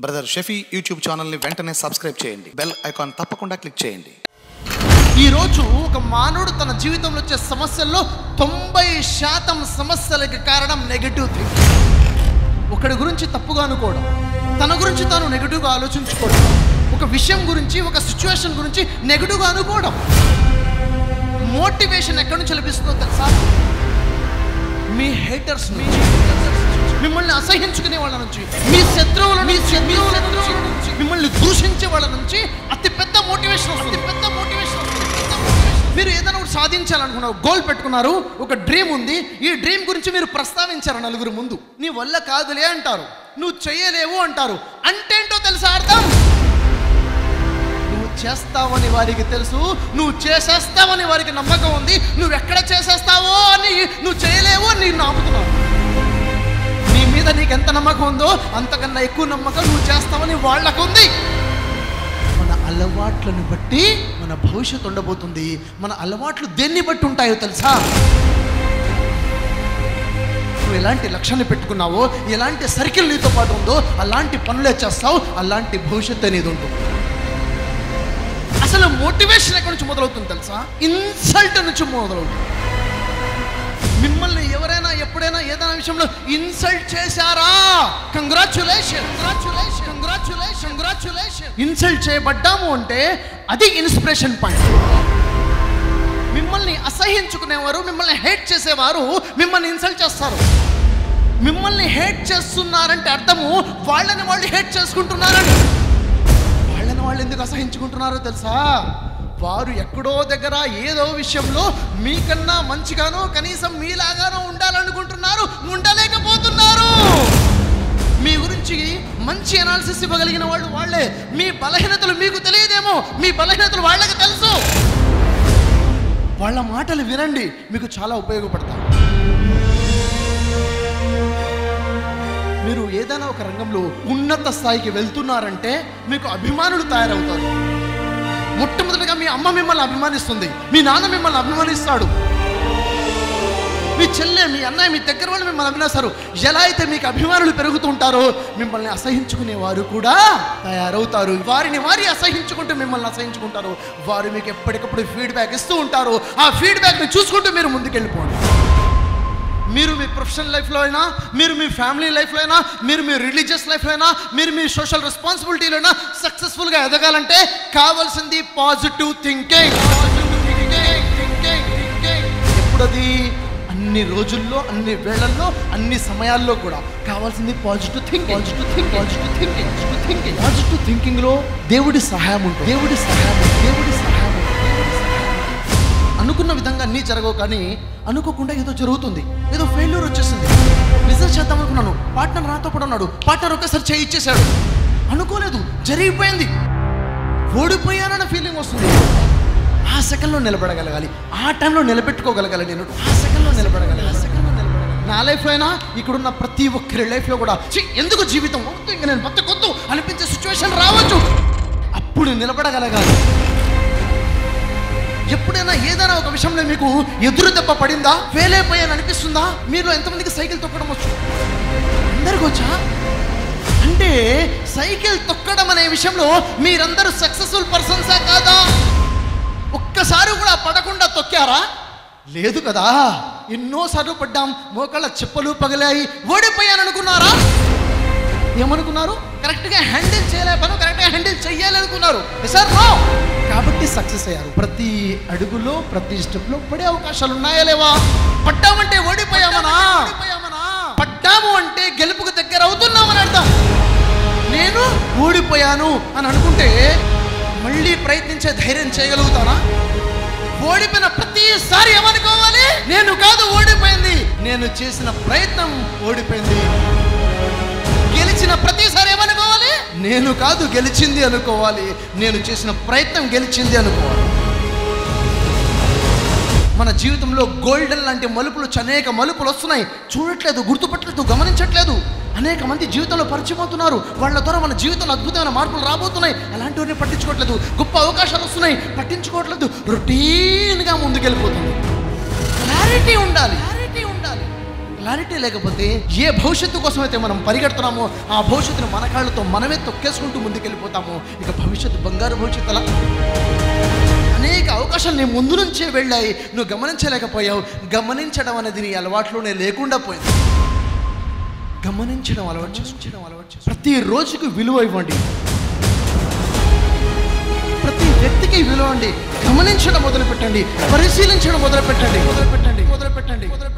Brother Shafi YouTube ఛానల్ని వెంటనే subscribe చేయండి బెల్ ఐకాన్ తప్పకుండా క్లిక్ చేయండి ఈరోజు ఒక మానవుడు తన జీవితంలో వచ్చే సమస్యల్లో తొంభై శాతం సమస్యలకి కారణం నెగటివ్ థింగ్ ఒకడి గురించి తప్పుగా అనుకోవడం తన గురించి తాను నెగటివ్గా ఆలోచించుకోవడం ఒక విషయం గురించి ఒక సిచ్యువేషన్ గురించి నెగటివ్గా అనుకోవడం మోటివేషన్ ఎక్కడి నుంచి లభిస్తుందో తెలుసా మీ హేటర్స్ నుంచి మిమ్మల్ని అసహించుకునే వాళ్ళ నుంచి మీ శత్రువుల మీ శత్రువుల నుంచి మిమ్మల్ని దూషించే వాళ్ళ నుంచి అతి పెద్ద మోటివేషన్ వస్తుంది పెద్ద మోటివేషన్ వస్తుంది పెద్ద motivation. మీరు ఏదైనా ఒకటి సాధించాలనుకున్నారు గోల్ పెట్టుకున్నారు ఒక డ్రీమ్ ఉంది ఈ డ్రీమ్ గురించి మీరు ప్రస్తావించారు నలుగురు ముందు నీ వల్ల కాదులే అంటారు నువ్వు చేయలేవు అంటారు అంటేంటో తెలుసా అర్థం నువ్వు చేస్తావని వారికి తెలుసు నువ్వు చేసేస్తావని వారికి నమ్మకం ఉంది నువ్వు ఎక్కడ చేసేస్తావో అని నువ్వు చేయలేవు అని నేను నమ్ముతున్నావు నీ మీద నీకు ఎంత నమ్మకం ఉందో అంతకన్నా ఎక్కువ నమ్మకం నువ్వు చేస్తావని వాళ్ళకు ఉంది మన అలవాట్లను బట్టి మన భవిష్యత్తు ఉండబోతుంది మన అలవాట్లు దేన్ని బట్టి ఉంటాయో తెలుసా నువ్వు ఎలాంటి లక్ష్యాన్ని పెట్టుకున్నావో ఎలాంటి సర్కిల్ నీతో పాటు ఉందో అలాంటి పనులే చేస్తావు అలాంటి భవిష్యత్తు అనేది ఉంటుంది అసలు మోటివేషన్ ఎక్కడి నుంచి మొదలవుతుంది తెలుసా ఇన్సల్ట్ నుంచి మొదలవుతుంది మిమ్మల్ని ఎవరైనా ఎప్పుడైనా ఏదైనా విషయంలో ఇన్సల్ట్ చేశారా congratulation congratulation congratulation congratulation insult చేయబడ్డాము అంటే అది ఇన్స్పిరేషన్ పాయింట్ మిమ్మల్ని అసహించుకునేవారు మిమ్మల్ని హేట్ చేసేవారు మిమ్మల్ని ఇన్సల్ట్ చేస్తారు మిమ్మల్ని హేట్ చేస్తున్నారంటే అర్థము వాళ్ళని వాళ్ళు హేట్ చేసుకుంటున్నారని వాళ్ళని వాళ్ళు ఎందుకు అసహించుకుంటున్నారో తెలుసా వారు ఎక్కడో దగ్గర ఏదో విషయంలో మీకన్నా మంచిగానో కనీసం మీలాగానో ఉండాలనుకుంటున్నారు ఉండలేకపోతున్నారు మీ గురించి మంచి అనాలిసిస్ ఇవ్వగలిగిన వాళ్ళు వాళ్ళే మీ బలహీనతలు మీకు తెలియదేమో మీ బలహీనతలు వాళ్ళకి తెలుసు వాళ్ళ మాటలు వినండి మీకు చాలా ఉపయోగపడతాయి మీరు ఏదైనా ఒక రంగంలో ఉన్నత స్థాయికి వెళ్తున్నారంటే మీకు అభిమానులు తయారవుతారు మొట్టమొదటిగా మీ అమ్మ మిమ్మల్ని అభిమానిస్తుంది మీ నాన్న మిమ్మల్ని అభిమానిస్తాడు మీ చెల్లె మీ అన్నయ్య మీ దగ్గర వాళ్ళు మిమ్మల్ని అభిమానిస్తారు ఎలా అయితే మీకు అభిమానులు పెరుగుతుంటారో మిమ్మల్ని అసహించుకునే వారు కూడా తయారవుతారు వారిని వారి అసహించుకుంటూ మిమ్మల్ని అసహించుకుంటారు వారు మీకు ఎప్పటికప్పుడు ఫీడ్బ్యాక్ ఇస్తూ ఉంటారు ఆ ఫీడ్బ్యాక్ని చూసుకుంటూ మీరు ముందుకెళ్ళిపోండి మీరు మీ ప్రొఫెషనల్ లైఫ్లో అయినా మీరు మీ ఫ్యామిలీ లైఫ్లో అయినా మీరు మీ రిలీజియస్ లైఫ్లో అయినా మీరు మీ సోషల్ రెస్పాన్సిబిలిటీలో అయినా సక్సెస్ఫుల్గా ఎదగాలంటే కావాల్సింది పాజిటివ్ థింకింగ్ ఎప్పుడది అన్ని రోజుల్లో అన్ని వేళల్లో అన్ని సమయాల్లో కూడా కావాల్సింది positive think positive think positive thinking positive thinking positive థింకింగ్లో దేవుడి సహాయం ఉంటుంది దేవుడి సహాయం ఉంటుంది. దేవుడి సహాయం ఉంటుంది. దేవుడి సహాయం ఉంటుంది. అనుకున్న విధంగా అన్నీ జరగవు కానీ అనుకోకుండా ఏదో జరుగుతుంది ఏదో ఫెయిల్యూర్ వచ్చేసింది బిజినెస్ చేద్దాం అనుకున్నాను పార్ట్నర్ నాతో కూడా ఉన్నాడు పార్ట్నర్ ఒక్కసారి చేయి ఇచ్చేసాడు అనుకోలేదు జరిగిపోయింది ఓడిపోయానన్న ఫీలింగ్ వస్తుంది ఆ సెకండ్లో నిలబడగలగాలి ఆ టైంలో నిలబెట్టుకోగలగాలి నేను ఆ సెకండ్లో నిలబడగలగాలి ఆ సెకండ్లో నిలబడగలగాలి నా లైఫ్లో అయినా ఇక్కడున్న ప్రతి ఒక్కరి లైఫ్లో కూడా "ఛీ, ఎందుకు జీవితం వద్దు ఇంక నేను బతకొద్దు అనిపించే సిచ్యువేషన్ రావచ్చు అప్పుడు నిలబడగలగాలి ఎప్పుడైనా ఏదైనా ఒక విషయంలో మీకు ఎదురు దెబ్బ పడిందా ఫెయిల్ అయిపోయాను అనిపిస్తుందా మీలో ఎంతమందికి సైకిల్ తొక్కడం వచ్చు అందరికి వచ్చా అంటే సైకిల్ తొక్కడం అనే విషయంలో మీరందరూ సక్సెస్ఫుల్ పర్సన్సా కాదా ఒక్కసారి కూడా పడకుండా తొక్కారా లేదు కదా ఎన్నోసార్లు పడ్డాం మోకాళ్ళ చెప్పులు పగిలాయి ఓడిపోయాను అనుకున్నారా ఏమనుకున్నారు కరెక్ట్గా హ్యాండిల్ చేయలేకపోయాను కరెక్ట్గా హ్యాండిల్ చెయ్యాలనుకున్నారు సార్ నో కాబట్టి సక్సెస్ అయ్యారు ప్రతి అడుగులో ప్రతి స్టెప్లో పడే అవకాశాలు ఉన్నాయా లేవా పడ్డామంటే ఓడిపోయామనా పడ్డాము అంటే గెలుపుకు దగ్గర అవుతున్నామని అర్థం నేను ఓడిపోయాను అని అనుకుంటే మళ్ళీ ప్రయత్నించే ధైర్యం చేయగలుగుతానా ఓడిపోయిన ప్రతిసారి ఏమనుకోవాలి నేను కాదు ఓడిపోయింది నేను చేసిన ప్రయత్నం ఓడిపోయింది గెలిచిన ప్రతిసారి ఏమనుకోవాలి నేను కాదు గెలిచింది అనుకోవాలి నేను చేసిన ప్రయత్నం గెలిచింది అనుకోవాలి మన జీవితంలో గోల్డెన్ లాంటి మలుపులు వచ్చి అనేక మలుపులు వస్తున్నాయి చూడట్లేదు గుర్తుపట్టలేదు గమనించట్లేదు అనేక మంది జీవితంలో పరిచయం అవుతున్నారు వాళ్ళ ద్వారా మన జీవితంలో అద్భుతమైన మార్పులు రాబోతున్నాయి అలాంటివన్నీ పట్టించుకోవట్లేదు గొప్ప అవకాశాలు వస్తున్నాయి పట్టించుకోవట్లేదు రొటీన్గా ముందుకెళ్ళిపోతుంది క్లారిటీ ఉండాలి క్లారిటీ ఉండాలి క్లారిటీ లేకపోతే ఏ భవిష్యత్తు కోసం అయితే మనం పరిగెడుతున్నామో ఆ భవిష్యత్తును మన కాళ్ళతో మనమే తొక్కేసుకుంటూ ముందుకెళ్ళిపోతాము ఇక భవిష్యత్తు బంగారు భవిష్యత్తు అలా అనేక అవకాశాలు నీ ముందు నుంచే వెళ్ళాయి నువ్వు గమనించలేకపోయావు గమనించడం అనేది నీ అలవాట్లోనే లేకుండా పోయింది గమనించడం అలవాటు చేసుకుంచడం అలవాటు చేసుకో. ప్రతి రోజుకు విలువ ఇవ్వండి ప్రతి వ్యక్తికి విలువ అండి గమనించడం మొదలు పెట్టండి పరిశీలించడం మొదలు పెట్టండి మొదలు పెట్టండి మొదలు పెట్టండి మొదలు